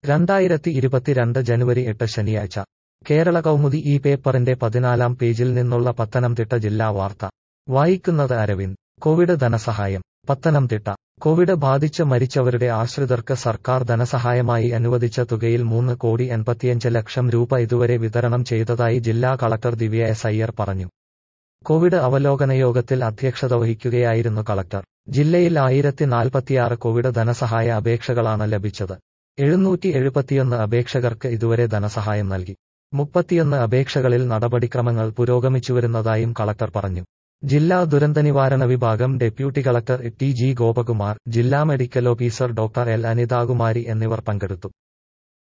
രണ്ടായിരത്തി ഇരുപത്തിരണ്ട് ജനുവരി എട്ട് ശനിയാഴ്ച കേരള കൗമുദി ഈ പേപ്പറിന്റെ പതിനാലാം പേജിൽ നിന്നുള്ള പത്തനംതിട്ട ജില്ലാ വാർത്ത വായിക്കുന്നത് അരവിന്ദ് കോവിഡ് ധനസഹായം പത്തനംതിട്ട കോവിഡ് ബാധിച്ച് മരിച്ചവരുടെ ആശ്രിതർക്ക് സർക്കാർ ധനസഹായമായി അനുവദിച്ച തുകയിൽ മൂന്ന് കോടി എൺപത്തിയഞ്ച് ലക്ഷം രൂപ ഇതുവരെ വിതരണം ചെയ്തതായി ജില്ലാ കളക്ടർ ദിവ്യ എസ് അയ്യർ പറഞ്ഞു കോവിഡ് അവലോകന യോഗത്തിൽ അധ്യക്ഷത വഹിക്കുകയായിരുന്നു കളക്ടർ ജില്ലയിൽ ആയിരത്തി നാൽപ്പത്തിയാറ് കോവിഡ് ധനസഹായ അപേക്ഷകളാണ് ലഭിച്ചത് എഴുന്നൂറ്റി എഴുപത്തിയൊന്ന് അപേക്ഷകർക്ക് ഇതുവരെ ധനസഹായം നൽകി മുപ്പത്തിയൊന്ന് അപേക്ഷകളിൽ നടപടിക്രമങ്ങൾ പുരോഗമിച്ചുവരുന്നതായും കളക്ടർ പറഞ്ഞു ജില്ലാ ദുരന്തനിവാരണ വിഭാഗം deputy collector T G Gopakumar ജില്ലാ medical officer doctor L Anithakumari എന്നിവർ പങ്കെടുത്തു